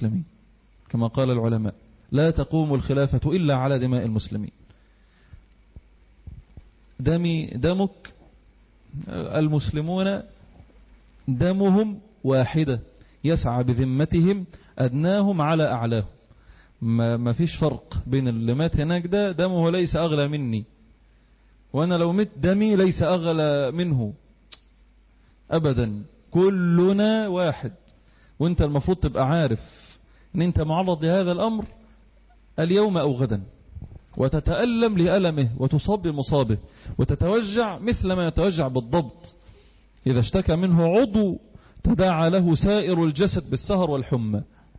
المسلمين كما قال العلماء لا تقوم الخلافة إلا على دماء المسلمين دمي دمك المسلمون دمهم واحدة يسعى بذمتهم أدناهم على أعلاهم ما, ما فيش فرق بين اللي مات هناك ده دمه ليس أغلى مني وأنا لو مت دمي ليس أغلى منه أبدا كلنا واحد وانت المفروض تبقى عارف ان انت معرض لهذا الأمر اليوم أو غدا وتتألم لألمه وتصاب بمصابه وتتوجع مثل ما يتوجع بالضبط إذا اشتكى منه عضو تداعى له سائر الجسد بالسهر والحمى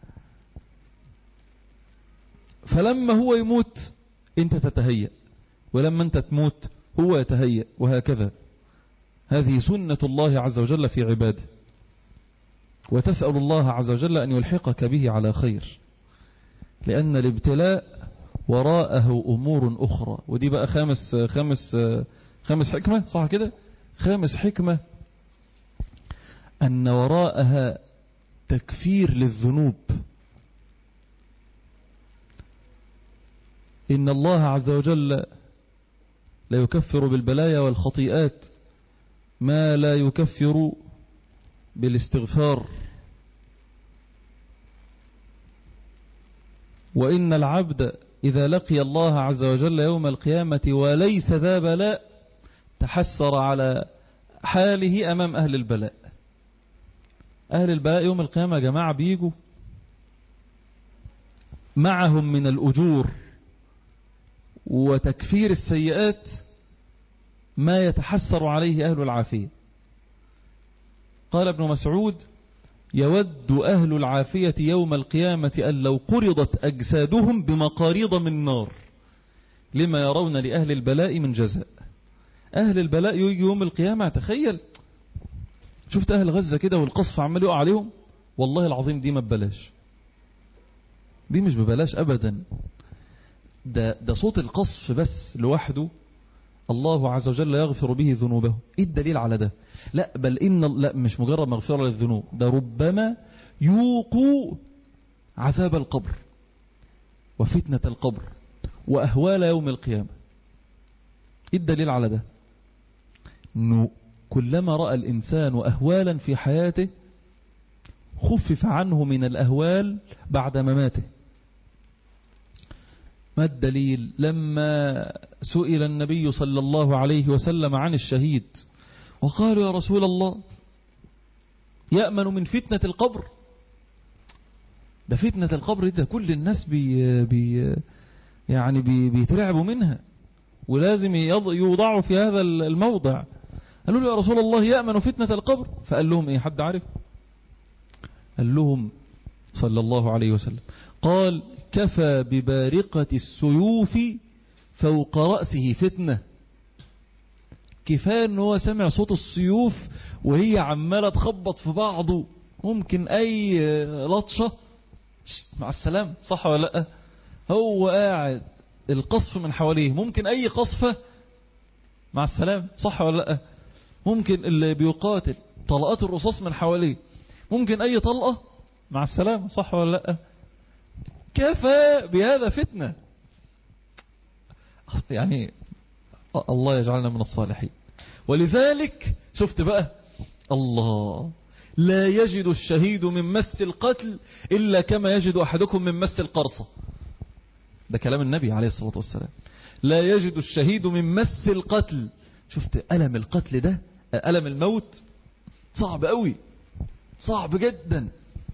فلما هو يموت انت تتهيأ ولما انت تموت هو يتهيأ وهكذا هذه سنة الله عز وجل في عباده وتسأل الله عز وجل أن يلحقك به على خير لأن الابتلاء وراءه أمور أخرى ودي بقى خامس, خامس, خامس حكمة صح كده خامس حكمة أن وراءها تكفير للذنوب إن الله عز وجل لا يكفر بالبلايا والخطيئات ما لا يكفر بالاستغفار وإن العبد إذا لقي الله عز وجل يوم القيامة وليس ذا بلاء تحسر على حاله أمام أهل البلاء أهل البلاء يوم القيامة يا جماعة بيجوا معهم من الأجور وتكفير السيئات ما يتحسر عليه أهل العافية قال ابن مسعود يود أهل العافية يوم القيامة أن لو قرضت أجسادهم بمقاريض من نار لما يرون لأهل البلاء من جزاء أهل البلاء يوم القيامة تخيل شفت أهل غزة كده والقصف عمال يقع عليهم والله العظيم دي ما ببلاش دي مش ببلاش أبدا ده, ده صوت القصف بس لوحده الله عز وجل يغفر به ذنوبه ايه الدليل على ده لا بل إن لا مش مجرد مغفرة للذنوب ده ربما يوقوا عذاب القبر وفتنة القبر وأهوال يوم القيامة ايه الدليل على ده انه كلما رأى الإنسان أهوالا في حياته خفف عنه من الأهوال بعد مماته ما الدليل لما سئل النبي صلى الله عليه وسلم عن الشهيد وقالوا يا رسول الله يأمن من فتنة القبر ده فتنة القبر ده كل الناس بي بي يعني بي بيترعبوا منها ولازم يوضعوا في هذا الموضع قالوا له يا رسول الله يأمن فتنة القبر فقال لهم ايه حد عارف قال لهم صلى الله عليه وسلم قال كفى ببارقة السيوف فوق رأسه فتنة كفاية ان هو سمع صوت السيوف وهي عمالة تخبط في بعضه ممكن اي لطشة مع السلام صح ولا لا هو قاعد القصف من حواليه ممكن اي قصفة مع السلام صح ولا لا ممكن اللي بيقاتل طلقات الرصاص من حواليه ممكن اي طلقة مع السلام صح ولا لا كفى بهذا فتنة يعني الله يجعلنا من الصالحين ولذلك شفت بقى الله لا يجد الشهيد من مس القتل إلا كما يجد أحدكم من مس القرصة ده كلام النبي عليه الصلاة والسلام لا يجد الشهيد من مس القتل شفت ألم القتل ده ألم الموت صعب قوي صعب جدا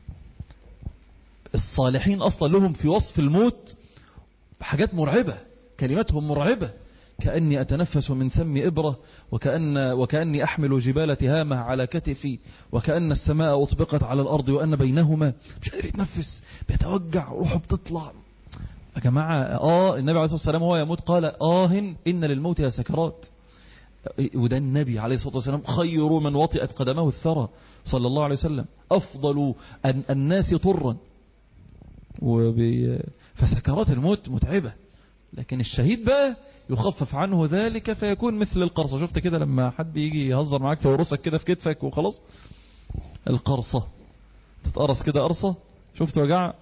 الصالحين أصلا لهم في وصف الموت حاجات مرعبة كلماتهم مرعبة كأني أتنفس من سم إبرة وكأن وكأني أحمل جبال تهامة على كتفي وكأن السماء أطبقت على الأرض وأن بينهما مش قادر يتنفس بيتوجع روحه بتطلع يا جماعة آه النبي عليه الصلاة والسلام هو يموت قال آه إن للموت يا سكرات وده النبي عليه الصلاة والسلام خير من وطئت قدمه الثرى صلى الله عليه وسلم أفضل الناس طرا فسكرات الموت متعبة لكن الشهيد بقى يخفف عنه ذلك فيكون مثل القرصة شفت كده لما حد يجي يهزر معاك فيورسك كده في كتفك وخلاص القرصة تتقرص كده قرصة شفت وجع